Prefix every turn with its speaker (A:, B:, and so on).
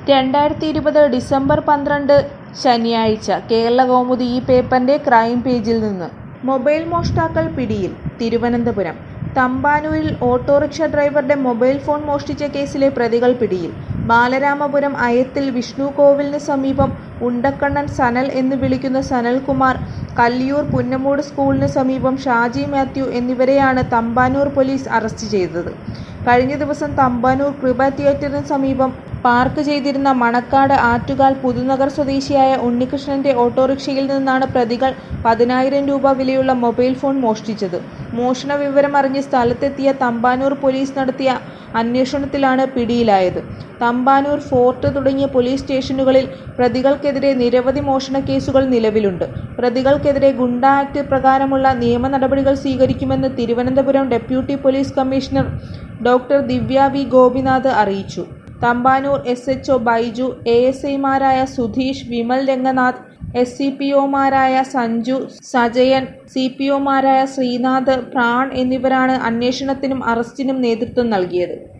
A: രണ്ടായിരത്തി ഇരുപത് ഡിസംബർ പന്ത്രണ്ട് ശനിയാഴ്ച കേരളകൗമുദി ഈ പേപ്പറിന്റെ ക്രൈം പേജിൽ നിന്ന് മൊബൈൽ മോഷ്ടാക്കൾ പിടിയിൽ തിരുവനന്തപുരം തമ്പാനൂരിൽ ഓട്ടോറിക്ഷ ഡ്രൈവറുടെ മൊബൈൽ ഫോൺ മോഷ്ടിച്ച കേസിലെ പ്രതികൾ പിടിയിൽ ബാലരാമപുരം അയത്തിൽ വിഷ്ണു കോവിലിന് സമീപം ഉണ്ടക്കണ്ണൻ സനൽ എന്ന് വിളിക്കുന്ന സനൽകുമാർ കല്ലിയൂർ പുന്നമൂട് സ്കൂളിന് സമീപം ഷാജി മാത്യു എന്നിവരെയാണ് തമ്പാനൂർ പോലീസ് അറസ്റ്റ് ചെയ്തത് കഴിഞ്ഞ ദിവസം തമ്പാനൂർ കൃപ തിയേറ്ററിന് സമീപം പാർക്ക് ചെയ്തിരുന്ന മണക്കാട് ആറ്റുകാൽ പുതുനഗർ സ്വദേശിയായ ഉണ്ണികൃഷ്ണന്റെ ഓട്ടോറിക്ഷയിൽ നിന്നാണ് പ്രതികൾ പതിനായിരം രൂപ വിലയുള്ള മൊബൈൽ ഫോൺ മോഷ്ടിച്ചത് മോഷണ വിവരമറിഞ്ഞ് സ്ഥലത്തെത്തിയ തമ്പാനൂർ പോലീസ് നടത്തിയ അന്വേഷണത്തിലാണ് പിടിയിലായത് തമ്പാനൂർ ഫോർട്ട് തുടങ്ങിയ പോലീസ് സ്റ്റേഷനുകളിൽ പ്രതികൾക്കെതിരെ നിരവധി മോഷണ കേസുകൾ നിലവിലുണ്ട് പ്രതികൾക്കെതിരെ ഗുണ്ട ആക്ട് പ്രകാരമുള്ള നിയമ നടപടികൾ സ്വീകരിക്കുമെന്ന് Thiruvananthapuram deputy police commissioner doctor Divya V Gopinath അറിയിച്ചു Thampanoor S H O Baiju A S ഐമാരായ Sudheesh Vimal Renganath S C P ഒമാരായ സഞ്ജു സജയൻ സി പി ഒമാരായ ശ്രീനാഥ് പ്രാൺ എന്നിവരാണ് അന്വേഷണത്തിനും അറസ്റ്റിനും നേതൃത്വം നൽകിയത്